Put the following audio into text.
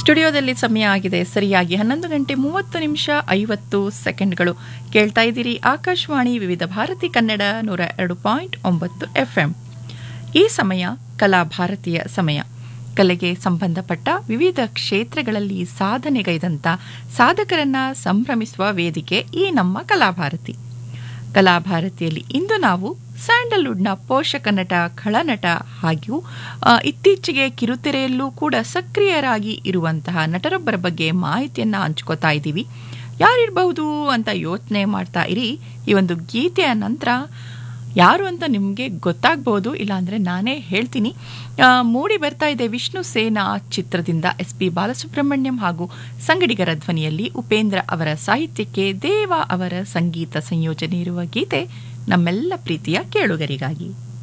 ಸ್ಟುಡಿಯೋದಲ್ಲಿ ಸಮಯ ಆಗಿದೆ ಸರಿಯಾಗಿ ಹನ್ನೊಂದು ಗಂಟೆ ಮೂವತ್ತು ನಿಮಿಷ ಐವತ್ತು ಸೆಕೆಂಡ್ಗಳು ಕೇಳ್ತಾ ಇದ್ದೀರಿ ಆಕಾಶವಾಣಿ ವಿವಿಧ ಭಾರತಿ ಕನ್ನಡ ನೂರ ಎರಡು ಪಾಯಿಂಟ್ ಒಂಬತ್ತು ಎಫ್ಎಂ ಈ ಸಮಯ ಕಲಾಭಾರತಿಯ ಸಮಯ ಕಲೆಗೆ ಸಂಬಂಧಪಟ್ಟ ವಿವಿಧ ಕ್ಷೇತ್ರಗಳಲ್ಲಿ ಸಾಧನೆಗೈದಂಥ ಸಾಧಕರನ್ನ ಸಂಭ್ರಮಿಸುವ ವೇದಿಕೆ ಈ ನಮ್ಮ ಕಲಾಭಾರತಿ ಕಲಾಭಾರತಿಯಲ್ಲಿ ಇಂದು ನಾವು ಸ್ಯಾಂಡಲ್ವುಡ್ನ ಪೋಷಕ ನಟ ಖಳನಟ ಹಾಗೂ ಆ, ಇತ್ತೀಚೆಗೆ ಕಿರುತೆರೆಯಲ್ಲೂ ಕೂಡ ಸಕ್ರಿಯರಾಗಿ ಇರುವಂತಹ ನಟರೊಬ್ಬರ ಬಗ್ಗೆ ಮಾಹಿತಿಯನ್ನ ಹಂಚ್ಕೋತಾ ಇದ್ದೀವಿ ಯಾರಿರಬಹುದು ಅಂತ ಯೋಚನೆ ಮಾಡ್ತಾ ಇರಿ ಈ ಒಂದು ಗೀತೆಯ ನಂತರ ಯಾರು ಅಂತ ನಿಮಗೆ ಗೊತ್ತಾಗ್ಬೋದು ಇಲ್ಲಾಂದ್ರೆ ನಾನೇ ಹೇಳ್ತೀನಿ ಆ, ಮೂಡಿ ಬರ್ತಾ ಇದೆ ವಿಷ್ಣು ಸೇನಾ ಚಿತ್ರದಿಂದ ಎಸ್ ಪಿ ಬಾಲಸುಬ್ರಹ್ಮಣ್ಯಂ ಹಾಗೂ ಸಂಗಡಿಗರ ಧ್ವನಿಯಲ್ಲಿ ಉಪೇಂದ್ರ ಅವರ ಸಾಹಿತ್ಯಕ್ಕೆ ದೇವ ಅವರ ಸಂಗೀತ ಸಂಯೋಜನೆ ಇರುವ ಗೀತೆ ನಮ್ಮೆಲ್ಲ ಪ್ರೀತಿಯ ಕೇಳುಗರಿಗಾಗಿ